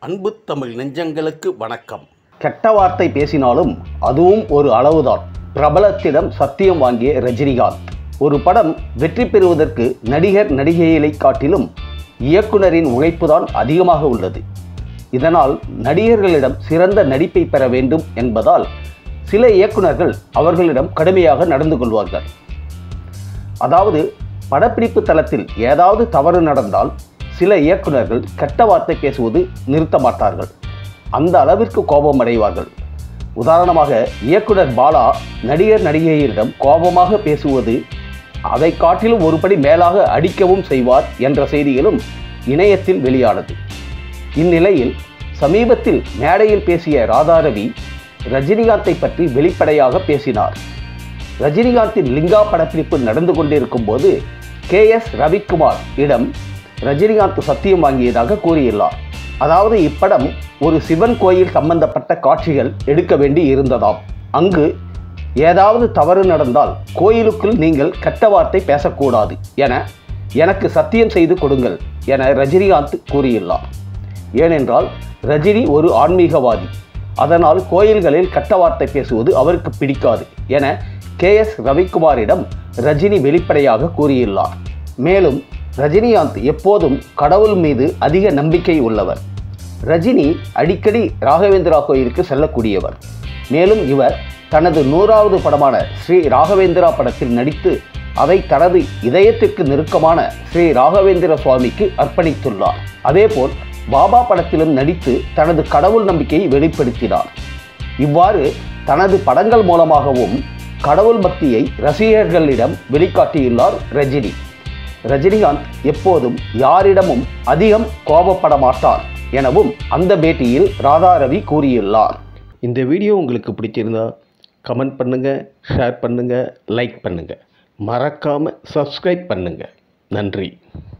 அன்பு தமிழ் நெஞ்சங்களுக்கு வணக்கம் கெட்ட வார்த்தை பேசினாலும் அதுவும் ஒரு அளவுதான் பிரபலத்திடம் சத்தியம் வாங்கிய ரஜினிகாந்த் ஒரு படம் வெற்றி பெறுவதற்கு நடிகர் நடிகைகளை காட்டிலும் இயக்குனரின் உழைப்புதான் அதிகமாக உள்ளது இதனால் நடிகர்களிடம் சிறந்த நடிப்பை பெற வேண்டும் என்பதால் சில இயக்குனர்கள் அவர்களிடம் கடுமையாக நடந்து கொள்வார்கள் அதாவது படப்பிடிப்பு தளத்தில் ஏதாவது தவறு நடந்தால் சில இயக்குனர்கள் கெட்ட வார்த்தை பேசுவது நிறுத்த மாட்டார்கள் அந்த அளவிற்கு கோபம் அடைவார்கள் உதாரணமாக இயக்குனர் பாலா நடிகர் நடிகையரிடம் கோபமாக பேசுவது அதை காட்டிலும் ஒருபடி மேலாக அடிக்கவும் செய்வார் என்ற செய்திகளும் இணையத்தில் வெளியானது இந்நிலையில் சமீபத்தில் மேடையில் பேசிய ராதாரவி ரஜினிகாந்தை பற்றி வெளிப்படையாக பேசினார் ரஜினிகாந்தின் லிங்கா படப்பிடிப்பு நடந்து கொண்டிருக்கும் போது கே எஸ் ரவிக்குமார் இடம் ரஜினிகாந்த் சத்தியம் வாங்கியதாக கூறியுள்ளார் அதாவது இப்படம் ஒரு சிவன் கோயில் சம்பந்தப்பட்ட காட்சிகள் எடுக்க வேண்டி இருந்ததாம் அங்கு ஏதாவது தவறு நடந்தால் கோயிலுக்குள் நீங்கள் கெட்ட வார்த்தை பேசக்கூடாது என எனக்கு சத்தியம் செய்து கொடுங்கள் என ரஜினிகாந்த் கூறியுள்ளார் ஏனென்றால் ரஜினி ஒரு ஆன்மீகவாதி அதனால் கோயில்களில் கெட்ட வார்த்தை பேசுவது அவருக்கு பிடிக்காது என கே எஸ் ரவிக்குமாரிடம் ரஜினி வெளிப்படையாக கூறியுள்ளார் மேலும் ரஜினிகாந்த் எப்போதும் கடவுள் மீது அதிக நம்பிக்கை உள்ளவர் ரஜினி அடிக்கடி ராகவேந்திரா கோயிலுக்கு செல்லக்கூடியவர் மேலும் இவர் தனது நூறாவது படமான ஸ்ரீ ராகவேந்திரா படத்தில் நடித்து அதை தனது இதயத்திற்கு நெருக்கமான ஸ்ரீ ராகவேந்திர சுவாமிக்கு அர்ப்பணித்துள்ளார் அதேபோல் பாபா படத்திலும் நடித்து தனது கடவுள் நம்பிக்கையை வெளிப்படுத்தினார் இவ்வாறு தனது படங்கள் மூலமாகவும் கடவுள் பக்தியை ரசிகர்களிடம் வெளிக்காட்டியுள்ளார் ரஜினி ரஜினிகாந்த் எப்போதும் யாரிடமும் அதிகம் கோபப்பட மாட்டார் எனவும் அந்த பேட்டியில் ராதாரவி கூறியுள்ளார் இந்த வீடியோ உங்களுக்கு பிடிச்சிருந்தா கமெண்ட் பண்ணுங்கள் ஷேர் பண்ணுங்கள் லைக் பண்ணுங்கள் மறக்காமல் சப்ஸ்கிரைப் பண்ணுங்கள் நன்றி